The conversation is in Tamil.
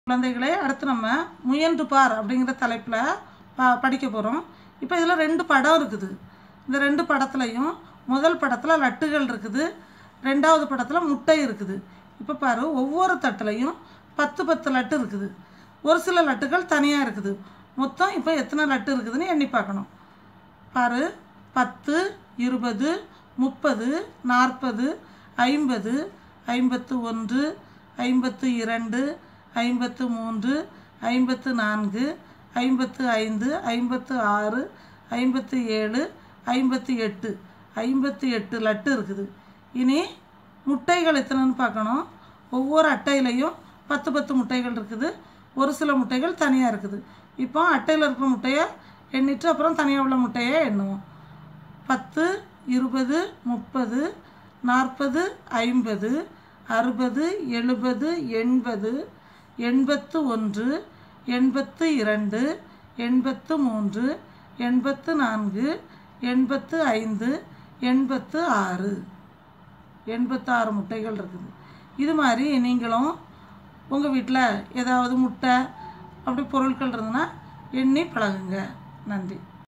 குழந்தைகளே அடுத்து நம்ம முயன்று பார் அப்படிங்கிற தலைப்பில் ப படிக்க போகிறோம் இப்போ இதில் ரெண்டு படம் இருக்குது இந்த ரெண்டு படத்துலையும் முதல் படத்தில் லட்டுகள் இருக்குது ரெண்டாவது படத்தில் முட்டை இருக்குது இப்போ பாரு ஒவ்வொரு தட்டுலையும் பத்து பத்து லட்டு இருக்குது ஒரு சில லட்டுகள் தனியாக இருக்குது மொத்தம் இப்போ எத்தனை லட்டு இருக்குதுன்னு எண்ணி பார்க்கணும் பாரு பத்து இருபது முப்பது நாற்பது ஐம்பது ஐம்பத்து ஒன்று ஐம்பத்து இரண்டு ஐம்பத்து மூன்று ஐம்பத்து நான்கு ஐம்பத்து ஐந்து ஐம்பத்து ஆறு ஐம்பத்து ஏழு ஐம்பத்து எட்டு ஐம்பத்து எட்டு லட்டு இருக்குது இனி முட்டைகள் எத்தனைன்னு பார்க்கணும் ஒவ்வொரு அட்டையிலையும் பத்து பத்து முட்டைகள் இருக்குது ஒரு சில முட்டைகள் தனியாக இருக்குது இப்போ அட்டையில் இருக்கிற முட்டையை எண்ணிட்டு அப்புறம் தனியாக உள்ள முட்டையை எண்ணுவோம் பத்து இருபது முப்பது நாற்பது ஐம்பது அறுபது எழுபது எண்பது எண்பத்து ஒன்று எண்பத்து இரண்டு எண்பத்து மூன்று எண்பத்து நான்கு எண்பத்து ஐந்து எண்பத்து ஆறு எண்பத்தாறு முட்டைகள் இருக்குது இது மாதிரி நீங்களும் உங்கள் வீட்டில் ஏதாவது முட்டை அப்படி பொருட்கள் இருந்ததுன்னா எண்ணி பழகுங்க நன்றி